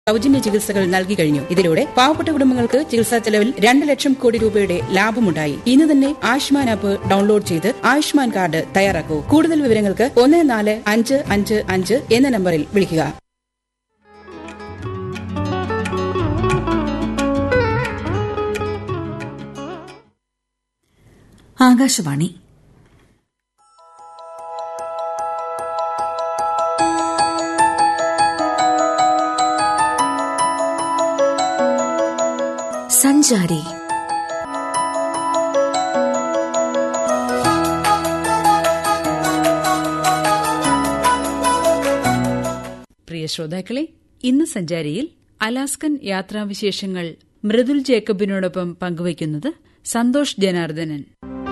സൗജന്യ ചികിത്സകൾ നൽകി കഴിഞ്ഞു ഇതിലൂടെ പാവപ്പെട്ട കുടുംബങ്ങൾക്ക് ചികിത്സാ ചെലവിൽ രണ്ട് ലക്ഷം കോടി രൂപയുടെ ലാഭമുണ്ടായി ഇന്ന് തന്നെ ആയുഷ്മാൻ ആപ്പ് ഡൗൺലോഡ് ചെയ്ത് ആയുഷ്മാൻ കാർഡ് തയ്യാറാക്കൂ കൂടുതൽ വിവരങ്ങൾക്ക് ഒന്ന് നാല് അഞ്ച് അഞ്ച് അഞ്ച് എന്ന നമ്പറിൽ വിളിക്കുക ആകാശവാണി സഞ്ചാരി പ്രിയ ശ്രോതാക്കളെ ഇന്ന് സഞ്ചാരിയിൽ അലാസ്കൻ യാത്രാവിശേഷങ്ങൾ മൃദുൽ ജേക്കബിനോടൊപ്പം പങ്കുവയ്ക്കുന്നത് സന്തോഷ് ജനാർദ്ദനൻ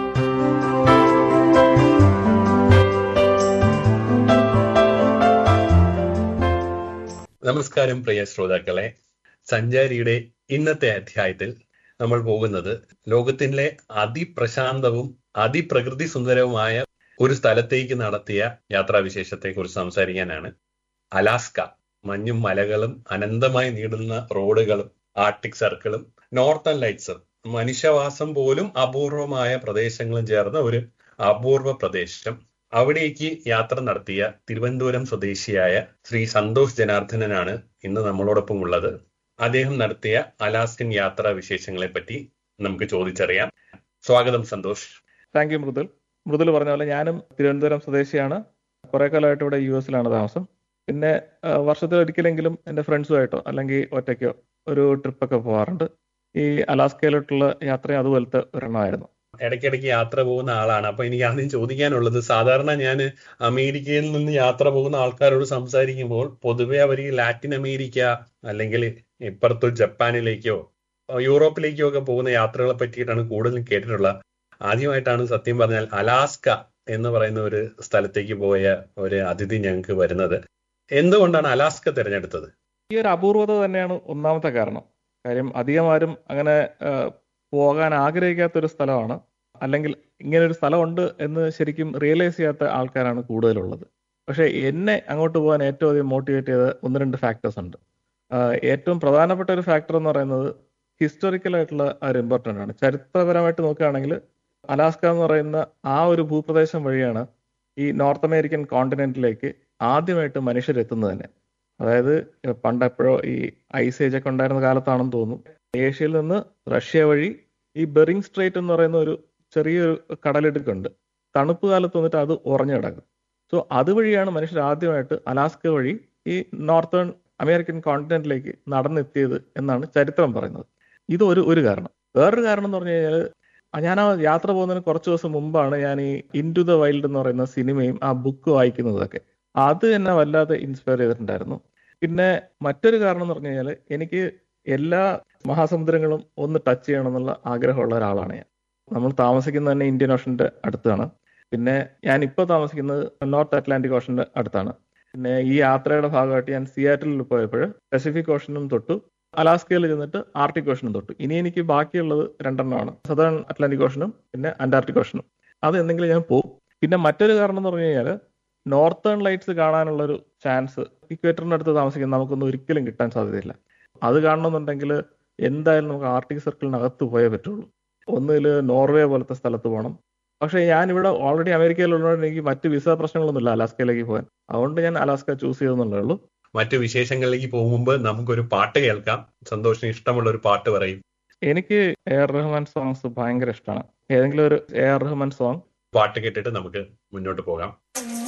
നമസ്കാരം പ്രിയ ശ്രോതാക്കളെ സഞ്ചാരിയുടെ ഇന്നത്തെ അധ്യായത്തിൽ നമ്മൾ പോകുന്നത് ലോകത്തിലെ അതിപ്രശാന്തവും അതിപ്രകൃതി സുന്ദരവുമായ ഒരു സ്ഥലത്തേക്ക് നടത്തിയ യാത്രാവിശേഷത്തെ കുറിച്ച് സംസാരിക്കാനാണ് അലാസ്ക മഞ്ഞും മലകളും അനന്തമായി നീളുന്ന റോഡുകളും ആർട്ടിക് സർക്കിളും നോർത്തേൺ ലൈറ്റ്സും മനുഷ്യവാസം പോലും അപൂർവമായ പ്രദേശങ്ങളും ചേർന്ന ഒരു അപൂർവ പ്രദേശം അവിടേക്ക് യാത്ര നടത്തിയ തിരുവനന്തപുരം സ്വദേശിയായ ശ്രീ സന്തോഷ് ജനാർദ്ദനനാണ് ഇന്ന് നമ്മളോടൊപ്പം ഉള്ളത് അദ്ദേഹം നടത്തിയ അലാസ്കൻ യാത്രാ വിശേഷങ്ങളെ പറ്റി നമുക്ക് ചോദിച്ചറിയാം സ്വാഗതം സന്തോഷ് താങ്ക് യു മൃദുൽ മൃദുൽ പറഞ്ഞ പോലെ ഞാനും തിരുവനന്തപുരം സ്വദേശിയാണ് കുറെ കാലമായിട്ട് ഇവിടെ യു എസിലാണ് താമസം പിന്നെ ആ, വർഷത്തിൽ ഒരിക്കലെങ്കിലും എൻ്റെ ഫ്രണ്ട്സുമായിട്ടോ അല്ലെങ്കിൽ ഒറ്റയ്ക്കോ ഒരു ട്രിപ്പൊക്കെ പോകാറുണ്ട് ഈ അലാസ്കയിലോട്ടുള്ള യാത്ര അതുപോലത്തെ ഒരെണ്ണമായിരുന്നു ഇടയ്ക്കിടയ്ക്ക് യാത്ര പോകുന്ന ആളാണ് അപ്പൊ എനിക്ക് ആദ്യം ചോദിക്കാനുള്ളത് സാധാരണ ഞാൻ അമേരിക്കയിൽ നിന്ന് യാത്ര പോകുന്ന ആൾക്കാരോട് സംസാരിക്കുമ്പോൾ പൊതുവെ അവർ ഈ ലാറ്റിൻ അമേരിക്ക അല്ലെങ്കിൽ ഇപ്പുറത്ത് ജപ്പാനിലേക്കോ യൂറോപ്പിലേക്കോ ഒക്കെ പോകുന്ന യാത്രകളെ പറ്റിയിട്ടാണ് കൂടുതലും കേട്ടിട്ടുള്ളത് ആദ്യമായിട്ടാണ് സത്യം പറഞ്ഞാൽ അലാസ്ക എന്ന് പറയുന്ന ഒരു സ്ഥലത്തേക്ക് പോയ ഒരു അതിഥി ഞങ്ങൾക്ക് വരുന്നത് എന്തുകൊണ്ടാണ് അലാസ്ക തിരഞ്ഞെടുത്തത് ഈ ഒരു അപൂർവത തന്നെയാണ് ഒന്നാമത്തെ കാരണം കാര്യം അധികം ആരും അങ്ങനെ ആ, പോകാൻ ആഗ്രഹിക്കാത്ത ഒരു സ്ഥലമാണ് അല്ലെങ്കിൽ ഇങ്ങനെ ഒരു സ്ഥലമുണ്ട് എന്ന് ശരിക്കും റിയലൈസ് ചെയ്യാത്ത ആൾക്കാരാണ് കൂടുതലുള്ളത് പക്ഷെ എന്നെ അങ്ങോട്ട് പോകാൻ ഏറ്റവും അധികം മോട്ടിവേറ്റ് ചെയ്ത ഒന്ന് രണ്ട് ഫാക്ടേഴ്സ് ഉണ്ട് ആ, ഏറ്റവും പ്രധാനപ്പെട്ട ഒരു ഫാക്ടർ എന്ന് പറയുന്നത് ഹിസ്റ്റോറിക്കൽ ആയിട്ടുള്ള ഒരു ഇമ്പോർട്ടൻ്റ് ആണ് ചരിത്രപരമായിട്ട് നോക്കുകയാണെങ്കിൽ അലാസ്ക എന്ന് പറയുന്ന ആ ഒരു ഭൂപ്രദേശം വഴിയാണ് ഈ നോർത്ത് അമേരിക്കൻ കോണ്ടിനെന്റിലേക്ക് ആദ്യമായിട്ട് മനുഷ്യരെത്തുന്നത് തന്നെ അതായത് പണ്ട് എപ്പോഴോ ഈ ഐസ് ഏജ് ഒക്കെ ഉണ്ടായിരുന്ന കാലത്താണെന്ന് തോന്നുന്നു ഏഷ്യയിൽ നിന്ന് റഷ്യ വഴി ഈ ബെറിങ് സ്ട്രേറ്റ് എന്ന് പറയുന്ന ഒരു ചെറിയൊരു കടലിടുക്കുണ്ട് തണുപ്പ് കാലത്ത് വന്നിട്ട് അത് ഉറഞ്ഞു കിടക്കും സോ അതുവഴിയാണ് മനുഷ്യർ ആദ്യമായിട്ട് അലാസ്ക വഴി ഈ നോർത്തേൺ അമേരിക്കൻ കോണ്ടിനെന്റിലേക്ക് നടന്നെത്തിയത് എന്നാണ് ചരിത്രം പറയുന്നത് ഇത് ഒരു ഒരു കാരണം വേറൊരു കാരണം എന്ന് പറഞ്ഞു കഴിഞ്ഞാൽ ഞാൻ ആ യാത്ര പോകുന്നതിന് കുറച്ച് ദിവസം മുമ്പാണ് ഞാൻ ഈ ഇൻ ടു ദ വൈൽഡ് എന്ന് പറയുന്ന സിനിമയും ആ ബുക്ക് വായിക്കുന്നതൊക്കെ അത് എന്നെ വല്ലാതെ ഇൻസ്പയർ ചെയ്തിട്ടുണ്ടായിരുന്നു പിന്നെ മറ്റൊരു കാരണം എന്ന് പറഞ്ഞു കഴിഞ്ഞാൽ എനിക്ക് എല്ലാ മഹാസമുദ്രങ്ങളും ഒന്ന് ടച്ച് ചെയ്യണം എന്നുള്ള ആഗ്രഹമുള്ള ഒരാളാണ് ഞാൻ നമ്മൾ താമസിക്കുന്നത് തന്നെ ഇന്ത്യൻ ഓഷന്റെ അടുത്താണ് പിന്നെ ഞാൻ ഇപ്പോൾ താമസിക്കുന്നത് നോർത്ത് അറ്റ്ലാന്റിക് ഓഷന്റെ അടുത്താണ് പിന്നെ ഈ യാത്രയുടെ ഭാഗമായിട്ട് ഞാൻ സിയാറ്റിൽ പോയപ്പോൾ പസഫിക് ഓഷനും തൊട്ടു അലാസ്കയിൽ ചെന്നിട്ട് ആർട്ടിക് ഓഷനും തൊട്ടു ഇനി എനിക്ക് ബാക്കിയുള്ളത് രണ്ടെണ്ണമാണ് സദേൺ അറ്റ്ലാന്റിക് ഓഷനും പിന്നെ അന്റാർട്ടിക് ഓഷനും അത് എന്തെങ്കിലും ഞാൻ പോകും പിന്നെ മറ്റൊരു കാരണം എന്ന് പറഞ്ഞു കഴിഞ്ഞാൽ നോർത്തേൺ ലൈറ്റ്സ് കാണാനുള്ള ഒരു ചാൻസ് ഇക്വേറ്ററിന്റെ അടുത്ത് താമസിക്കുന്ന നമുക്കൊന്നും ഒരിക്കലും കിട്ടാൻ സാധ്യതയില്ല അത് കാണണമെന്നുണ്ടെങ്കിൽ എന്തായാലും നമുക്ക് ആർട്ടിക് സർക്കിളിനകത്ത് പോയേ പറ്റുള്ളൂ ഒന്നിൽ നോർവേ പോലത്തെ സ്ഥലത്ത് പോകണം പക്ഷേ ഞാൻ ഇവിടെ ഓൾറെഡി അമേരിക്കയിലുള്ളതുകൊണ്ട് എനിക്ക് മറ്റ് വിസ പ്രശ്നങ്ങളൊന്നുമില്ല അലാസ്കയിലേക്ക് പോകാൻ അതുകൊണ്ട് ഞാൻ അലാസ്ക ചൂസ് ചെയ്തെന്നുള്ളേ ഉള്ളൂ മറ്റു വിശേഷങ്ങളിലേക്ക് പോകും മുമ്പ് നമുക്കൊരു പാട്ട് കേൾക്കാം സന്തോഷിന് ഇഷ്ടമുള്ള ഒരു പാട്ട് പറയും എനിക്ക് എ ആർ റഹ്മാൻ സോങ്സ് ഭയങ്കര ഇഷ്ടമാണ് ഏതെങ്കിലും ഒരു എ ആർ റഹ്മാൻ സോങ് പാട്ട് കേട്ടിട്ട് നമുക്ക് മുന്നോട്ട് പോകാം